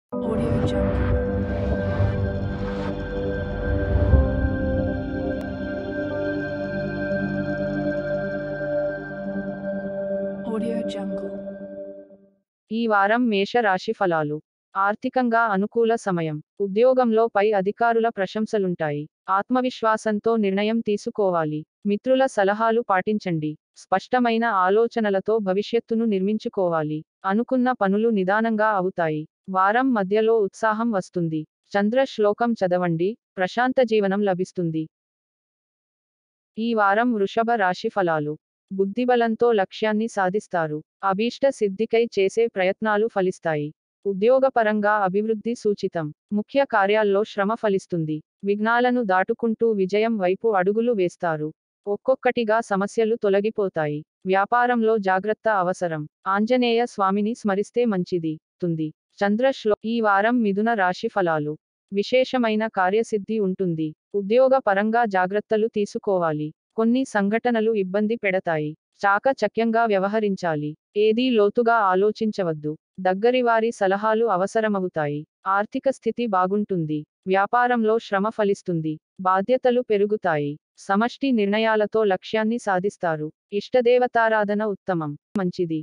Audio Jungle. Audio Jungle. ఈ వారం మేష రాశి ఫలాలు ఆర్థికంగా అనుకూల సమయం ఉద్యోగంలో పై అధికారుల ప్రశంసలుంటాయి ఆత్మవిశ్వాసంతో నిర్ణయం తీసుకోవాలి మిత్రుల సలహాలు పాటించండి స్పష్టమైన ఆలోచనలతో భవిష్యత్తును నిర్మించుకోవాలి అనుకున్న పనులు నిదానంగా అవుతాయి వారం మధ్యలో ఉత్సాహం వస్తుంది చంద్ర శ్లోకం చదవండి ప్రశాంత జీవనం లభిస్తుంది ఈ వారం వృషభ రాశి ఫలాలు బుద్ధిబలంతో లక్ష్యాన్ని సాధిస్తారు అభీష్ట సిద్ధికై చేసే ప్రయత్నాలు ఫలిస్తాయి ఉద్యోగపరంగా అభివృద్ధి సూచితం ముఖ్య కార్యాల్లో శ్రమ ఫలిస్తుంది విఘ్నాలను దాటుకుంటూ విజయం వైపు అడుగులు వేస్తారు ఒక్కొక్కటిగా సమస్యలు తొలగిపోతాయి వ్యాపారంలో జాగ్రత్త అవసరం ఆంజనేయ స్వామిని స్మరిస్తే మంచిది తుంది చంద్రశ్లో ఈ వారం మిథున రాశి ఫలాలు విశేషమైన కార్యసిద్ధి ఉంటుంది ఉద్యోగ పరంగా జాగ్రత్తలు తీసుకోవాలి కొన్ని సంఘటనలు ఇబ్బంది పెడతాయి చాకచక్యంగా వ్యవహరించాలి ఏదీ లోతుగా ఆలోచించవద్దు దగ్గరివారి సలహాలు అవసరమవుతాయి ఆర్థిక స్థితి బాగుంటుంది వ్యాపారంలో శ్రమ ఫలిస్తుంది బాధ్యతలు పెరుగుతాయి సమష్టి నిర్ణయాలతో లక్ష్యాన్ని సాధిస్తారు ఇష్టదేవతారాధన ఉత్తమం మంచిది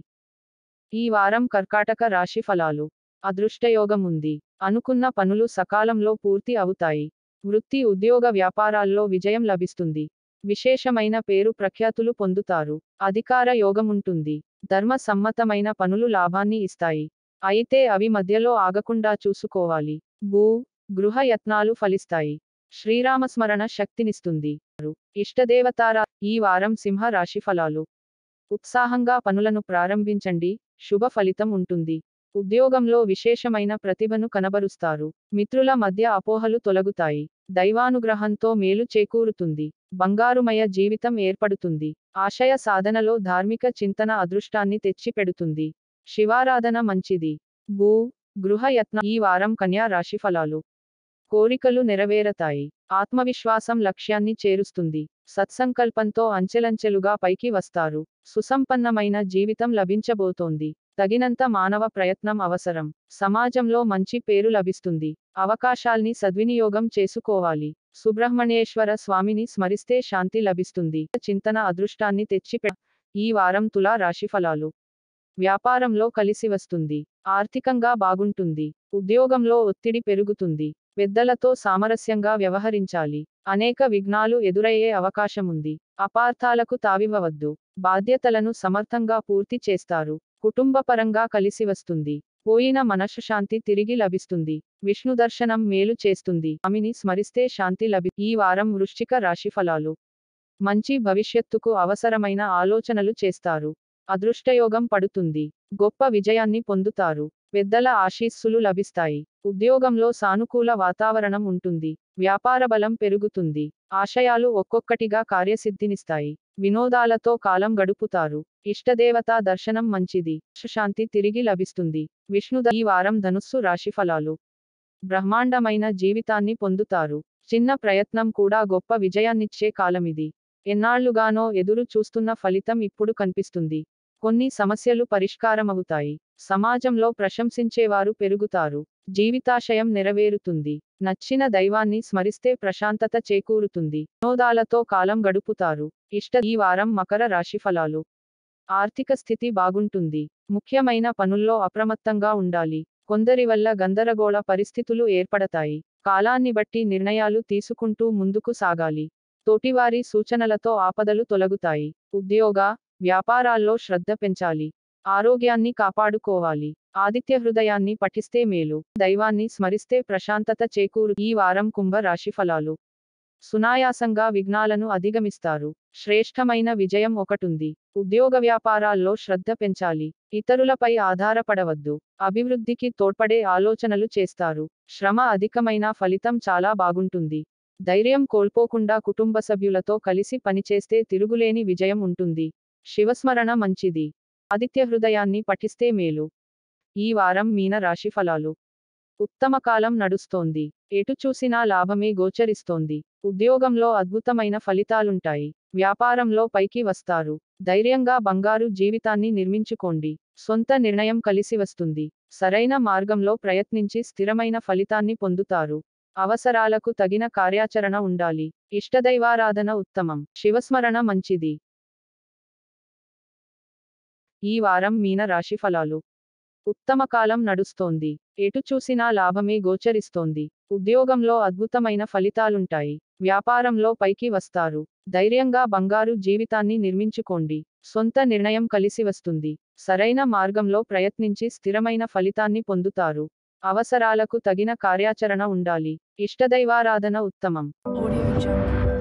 ఈ వారం కర్కాటక రాశి ఫలాలు అదృష్టయోగం ఉంది అనుకున్న పనులు సకాలంలో పూర్తి అవుతాయి వృత్తి ఉద్యోగ వ్యాపారాల్లో విజయం లభిస్తుంది విశేషమైన పేరు ప్రఖ్యాతులు పొందుతారు అధికార యోగముంటుంది ధర్మ సమ్మతమైన పనులు లాభాన్ని ఇస్తాయి అయితే అవి మధ్యలో ఆగకుండా చూసుకోవాలి భూ గృహ యత్నాలు ఫలిస్తాయి శ్రీరామస్మరణ శక్తినిస్తుంది ఇష్టదేవతారా ఈ వారం సింహ రాశి ఫలాలు ఉత్సాహంగా పనులను ప్రారంభించండి శుభ ఫలితం ఉంటుంది ఉద్యోగంలో విశేషమైన ప్రతిభను కనబరుస్తారు మిత్రుల మధ్య అపోహలు తొలగుతాయి దైవానుగ్రహంతో మేలు చేకూరుతుంది బంగారుమయ జీవితం ఏర్పడుతుంది ఆశయ సాధనలో ధార్మిక చింతన అదృష్టాన్ని తెచ్చిపెడుతుంది శివారాధన మంచిది భూ గృహ యత్న ఈ వారం కన్యా రాశి ఫలాలు కోరికలు నెరవేరతాయి ఆత్మవిశ్వాసం లక్ష్యాన్ని చేరుస్తుంది సత్సంకల్పంతో అంచెలంచెలుగా పైకి వస్తారు సుసంపన్నమైన జీవితం లభించబోతోంది తగినంత మానవ ప్రయత్నం అవసరం సమాజంలో మంచి పేరు లభిస్తుంది అవకాశాల్ని సద్వినియోగం చేసుకోవాలి సుబ్రహ్మణ్యేశ్వర స్వామిని స్మరిస్తే శాంతి లభిస్తుంది చింతన అదృష్టాన్ని తెచ్చిపె ఈ వారం తులా రాశి ఫలాలు వ్యాపారంలో కలిసి వస్తుంది ఆర్థికంగా బాగుంటుంది ఉద్యోగంలో ఒత్తిడి పెరుగుతుంది పెద్దలతో సామరస్యంగా వ్యవహరించాలి అనేక విఘ్నాలు ఎదురయ్యే అవకాశముంది అపార్థాలకు తావివ్వవద్దు బాధ్యతలను సమర్థంగా పూర్తి చేస్తారు కుటుంబపరంగా కలిసి వస్తుంది పోయిన మనశ్శాంతి తిరిగి లభిస్తుంది విష్ణు దర్శనం మేలు చేస్తుంది ఆమెని స్మరిస్తే శాంతి లభి ఈ వారం వృశ్చిక రాశి ఫలాలు మంచి భవిష్యత్తుకు అవసరమైన ఆలోచనలు చేస్తారు అదృష్టయోగం పడుతుంది గొప్ప విజయాన్ని పొందుతారు పెద్దల ఆశీస్సులు లభిస్తాయి ఉద్యోగంలో సానుకూల వాతావరణం ఉంటుంది వ్యాపార బలం పెరుగుతుంది ఆశయాలు ఒక్కొక్కటిగా కార్యసిద్ధినిస్తాయి వినోదాలతో కాలం గడుపుతారు ఇష్టదేవతా దర్శనం మంచిది శాంతి తిరిగి లభిస్తుంది విష్ణుద ఈ వారం ధనుస్సు రాశి ఫలాలు బ్రహ్మాండమైన జీవితాన్ని పొందుతారు చిన్న ప్రయత్నం కూడా గొప్ప విజయాన్నిచ్చే కాలమిది ఎన్నాళ్లుగానో ఎదురు చూస్తున్న ఫలితం ఇప్పుడు కనిపిస్తుంది కొన్ని సమస్యలు పరిష్కారమవుతాయి సమాజంలో ప్రశంసించేవారు పెరుగుతారు జీవితాశయం నెరవేరుతుంది నచ్చిన దైవాన్ని స్మరిస్తే ప్రశాంతత చేకూరుతుంది వినోదాలతో కాలం గడుపుతారు ఇష్ట ఈ వారం మకర రాశి ఫలాలు ఆర్థిక స్థితి బాగుంటుంది ముఖ్యమైన పనుల్లో అప్రమత్తంగా ఉండాలి కొందరి వల్ల గందరగోళ పరిస్థితులు ఏర్పడతాయి కాలాన్ని బట్టి నిర్ణయాలు తీసుకుంటూ ముందుకు సాగాలి తోటివారి సూచనలతో ఆపదలు తొలగుతాయి ఉద్యోగ వ్యాపారాల్లో శ్రద్ధ పెంచాలి ఆరోగ్యాన్ని కాపాడుకోవాలి ఆదిత్య హృదయాన్ని పఠిస్తే మేలు దైవాన్ని స్మరిస్తే ప్రశాంతత చేకూరు ఈ వారం కుంభ రాశి ఫలాలు సునాయాసంగా విఘ్నాలను అధిగమిస్తారు శ్రేష్టమైన విజయం ఒకటుంది ఉద్యోగ వ్యాపారాల్లో శ్రద్ధ పెంచాలి ఇతరులపై ఆధారపడవద్దు అభివృద్ధికి తోడ్పడే ఆలోచనలు చేస్తారు శ్రమ అధికమైన ఫలితం చాలా బాగుంటుంది ధైర్యం కోల్పోకుండా కుటుంబ సభ్యులతో కలిసి పనిచేస్తే తిరుగులేని విజయం ఉంటుంది శివస్మరణ మంచిది ఆదిత్య హృదయాన్ని పఠిస్తే మేలు ఈ వారం మీన రాశి ఫలాలు ఉత్తమ కాలం నడుస్తోంది ఎటు చూసినా లాభమే గోచరిస్తోంది ఉద్యోగంలో అద్భుతమైన ఫలితాలుంటాయి వ్యాపారంలో పైకి వస్తారు ధైర్యంగా బంగారు జీవితాన్ని నిర్మించుకోండి సొంత నిర్ణయం కలిసి వస్తుంది సరైన మార్గంలో ప్రయత్నించి స్థిరమైన ఫలితాన్ని పొందుతారు అవసరాలకు తగిన కార్యాచరణ ఉండాలి ఇష్టదైవారాధన ఉత్తమం శివస్మరణ మంచిది ఈ వారం మీన రాశి ఫలాలు ఉత్తమ కాలం నడుస్తోంది ఎటు చూసినా లాభమే గోచరిస్తోంది ఉద్యోగంలో అద్భుతమైన ఫలితాలుంటాయి వ్యాపారంలో పైకి వస్తారు ధైర్యంగా బంగారు జీవితాన్ని నిర్మించుకోండి సొంత నిర్ణయం కలిసి వస్తుంది సరైన మార్గంలో ప్రయత్నించి స్థిరమైన ఫలితాన్ని పొందుతారు అవసరాలకు తగిన కార్యాచరణ ఉండాలి ఇష్టదైవారాధన ఉత్తమం Audio Jungle.